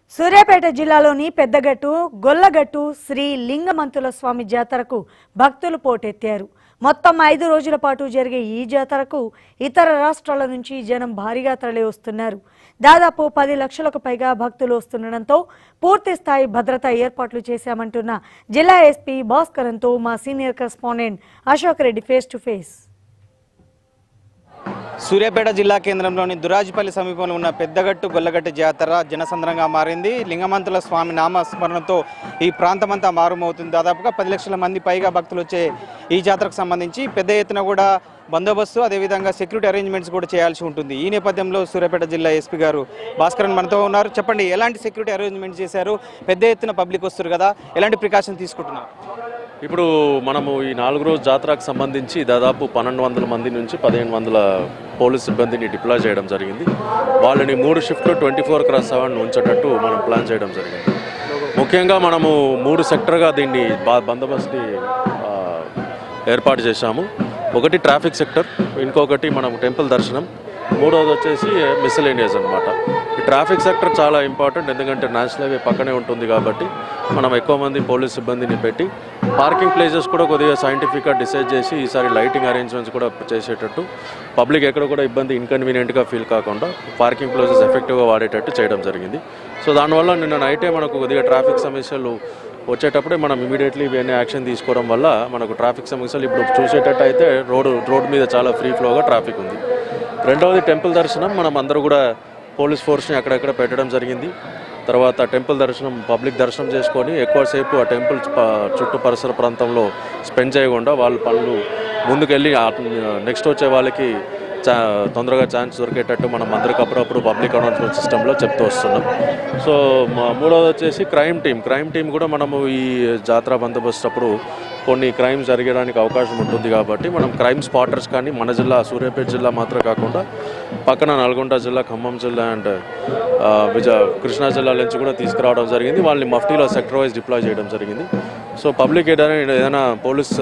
సూర్యాపేట జిల్లాలోని పెద్దగట్టు గొల్లగట్టు శ్రీ లింగమంతుల స్వామి జాతరకు భక్తులు పోటెత్తారు మొత్తం ఐదు రోజుల పాటు జరిగే ఈ జాతరకు ఇతర రాష్ట్రాల నుంచి జనం భారీగా తరలి వస్తున్నారు దాదాపు పది లక్షలకు పైగా భక్తులు వస్తుండటంతో పూర్తి స్థాయి భద్రతా ఏర్పాట్లు చేశామంటున్న జిల్లా ఎస్పీ భాస్కరంతో మా senior correspondent Ashok Reddy face to face Suryapet జిల్లా కేంద్రంలోని దురాజిపల్లి సమీపంలో ఉన్న పెద్దగట్టు గొల్లగట్టు జాతర జనసంద్రంగా మారింది లింగమంతుల స్వామి నామస్మరణతో ఈ ప్రాంతమంతా మారుమవుతుంది దాదాపుగా పది లక్షల మంది పైగా భక్తులు వచ్చే ఈ జాతరకు సంబంధించి పెద్ద ఎత్తున కూడా బందోబస్తు అదేవిధంగా సెక్యూరిటీ అరేంజ్మెంట్స్ కూడా చేయాల్సి ఉంటుంది ఈ నేపథ్యంలో సూర్యాపేట జిల్లా ఎస్పీ గారు భాస్కరన్ మనతో ఉన్నారు చెప్పండి ఎలాంటి సెక్యూరిటీ అరేంజ్మెంట్స్ చేశారు పెద్ద ఎత్తున పబ్లిక్ వస్తారు కదా ఎలాంటి ప్రికాషన్ తీసుకుంటున్నారు ఇప్పుడు మనము ఈ నాలుగు రోజు జాతరకు సంబంధించి దాదాపు పన్నెండు వందల మంది నుంచి పదిహేను వందల పోలీస్ సిబ్బందిని డిప్లాయ్ చేయడం జరిగింది వాళ్ళని మూడు షిఫ్ట్లు ట్వంటీ ఫోర్ క్రాస్ సెవెన్ ఉంచేటట్టు మనం ప్లాన్ చేయడం జరిగింది ముఖ్యంగా మనము మూడు సెక్టర్గా దీన్ని బా- బందోబస్తుని ఆ, ఏర్పాటు చేశాము ఒకటి ట్రాఫిక్ సెక్టర్ ఇంకొకటి మనం టెంపుల్ దర్శనం మూడోది వచ్చేసి మిస్సలేనియస్ అనమాట ఈ ట్రాఫిక్ సెక్టర్ చాలా ఇంపార్టెంట్ ఎందుకంటే నేషనల్ హైవే పక్కనే ఉంటుంది కాబట్టి మనం ఎక్కువ మంది పోలీస్ సిబ్బందిని పెట్టి పార్కింగ్ ప్లేసెస్ కూడా కొద్దిగా సైంటిఫిక్గా డిసైడ్ చేసి ఈసారి లైటింగ్ అరేంజ్మెంట్స్ కూడా చేసేటట్టు పబ్లిక్ ఎక్కడ కూడా ఇబ్బంది ఇన్కన్వీనియంట్గా ఫీల్ కాకుండా పార్కింగ్ ప్లేసెస్ ఎఫెక్టివ్గా వాడేటట్టు చేయడం జరిగింది సో దానివల్ల నిన్న నైటే మనకు కొద్దిగా ట్రాఫిక్ సమస్యలు వచ్చేటప్పుడే మనం ఇమీడియట్లీ ఇవన్నీ యాక్షన్ తీసుకోవడం వల్ల మనకు ట్రాఫిక్ సమస్యలు ఇప్పుడు చూసేటట్టు అయితే రోడ్డు రోడ్ మీద చాలా ఫ్రీ ఫ్లోగా ట్రాఫిక్ ఉంది రెండవది టెంపుల్ దర్శనం మనం అందరూ కూడా పోలీస్ ఫోర్స్ని అక్కడక్కడ పెట్టడం జరిగింది తర్వాత టెంపుల్ దర్శనం పబ్లిక్ దర్శనం చేసుకొని ఎక్కువసేపు ఆ టెంపుల్ ప- చుట్టూ పరిసర ప్రాంతంలో స్పెండ్ చేయకుండా వాళ్ళ పనులు ముందుకెళ్ళి నెక్స్ట్ వచ్చే వాళ్ళకి చా తొందరగా ఛాన్స్ దొరికేటట్టు మనం అందరికి అప్పుడప్పుడు పబ్లిక్ అనౌన్స్మెంట్ సిస్టంలో చెప్తూ వస్తున్నాం సో మా- మూడవది వచ్చేసి క్రైమ్ టీం క్రైమ్ టీం కూడా మనము ఈ జాతర బందోబస్తు అప్పుడు కొన్ని క్రైమ్స్ జరగడానికి అవకాశం ఉంటుంది కాబట్టి మనం క్రైమ్ స్పాటర్స్ కానీ మన జిల్లా సూర్యాపేట జిల్లా మాత్రం కాకుండా పక్కన నల్గొండ జిల్లా ఖమ్మం జిల్లా అండ్ విజ కృష్ణా జిల్లా నుంచి కూడా తీసుకురావడం జరిగింది వాళ్ళని మఫ్టీలో సెక్టర్ వైజ్ డిప్లాయ్ చేయడం జరిగింది సో పబ్లిక్ ఏదైనా ఏదైనా పోలీస్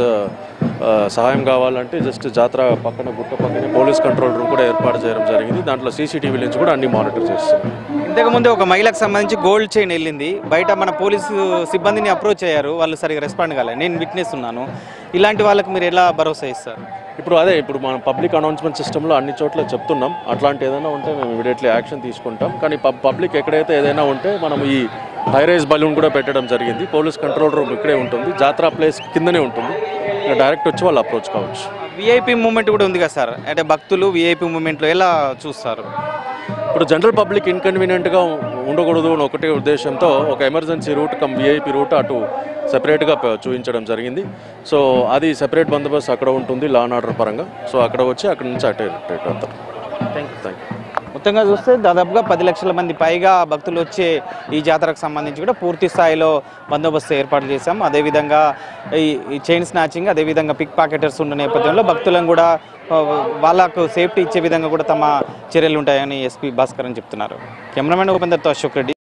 ఆ, సహాయం కావాలంటే జస్ట్ జాతర పక్కన గుట్ట పక్కనే పోలీస్ కంట్రోల్ రూమ్ కూడా ఏర్పాటు చేయడం జరిగింది దాంట్లో సీసీటీవీ నుంచి కూడా అన్ని మానిటర్ చేస్తున్నాం ఇంతకుముందు ఒక మహిళకు సంబంధించి గోల్డ్ చైన్ వెళ్ళింది బయట మన పోలీసు సిబ్బందిని అప్రోచ్ అయ్యారు వాళ్ళు సరిగా రెస్పాండ్ కాలేదు నేను విట్నెస్ ఉన్నాను ఇలాంటి వాళ్ళకి మీరు ఎలా భరోసా ఇస్తారు ఇప్పుడు అదే ఇప్పుడు మనం పబ్లిక్ అనౌన్స్మెంట్ సిస్టంలో అన్ని చోట్ల చెప్తున్నాం అట్లాంటి ఏదైనా ఉంటే మేము ఇమీడియట్లీ యాక్షన్ తీసుకుంటాం కానీ పబ్ పబ్లిక్ ఎక్కడైతే ఏదైనా ఉంటే మనం ఈ హైరైజ్ బలూన్ కూడా పెట్టడం జరిగింది పోలీస్ కంట్రోల్ రూమ్ ఇక్కడే ఉంటుంది జాతర ప్లేస్ కిందనే ఉంటుంది ఇక్కడ డైరెక్ట్ వచ్చి వాళ్ళు అప్రోచ్ కావచ్చు విఐపి మూమెంట్ కూడా ఉంది కదా సార్ అంటే భక్తులు విఐపి మూమెంట్లో ఎలా చూస్తారు ఇప్పుడు జనరల్ పబ్లిక్ ఇన్కన్వీనియంట్గా ఉండకూడదు అని ఒకటే ఉద్దేశంతో ఒక emergency route come VIP route అటు సెపరేట్గా ప- చూపించడం జరిగింది సో అది సెపరేట్ బందోబస్తు అక్కడ ఉంటుంది లా అండ్ ఆర్డర్ పరంగా సో అక్కడ వచ్చి అక్కడ నుంచి అటే రిటైట్ అవుతారు థ్యాంక్ యూ థ్యాంక్ యూ మొత్తంగా చూస్తే దాదాపుగా పది లక్షల మంది పైగా భక్తులు వచ్చే ఈ జాతరకు సంబంధించి కూడా పూర్తి స్థాయిలో బందోబస్తు ఏర్పాటు చేశాం అదేవిధంగా ఈ ఈ చైన్ స్నాచింగ్ అదేవిధంగా పిక్ పాకెటర్స్ ఉన్న నేపథ్యంలో భక్తులను కూడా ఆ, వాళ్ళకు సేఫ్టీ ఇచ్చే విధంగా కూడా తమ చర్యలు ఉంటాయని ఎస్పీ భాస్కర్ అని చెప్తున్నారు కెమెరామెన్ ఉపేందర్తో అశోక్ రెడ్డి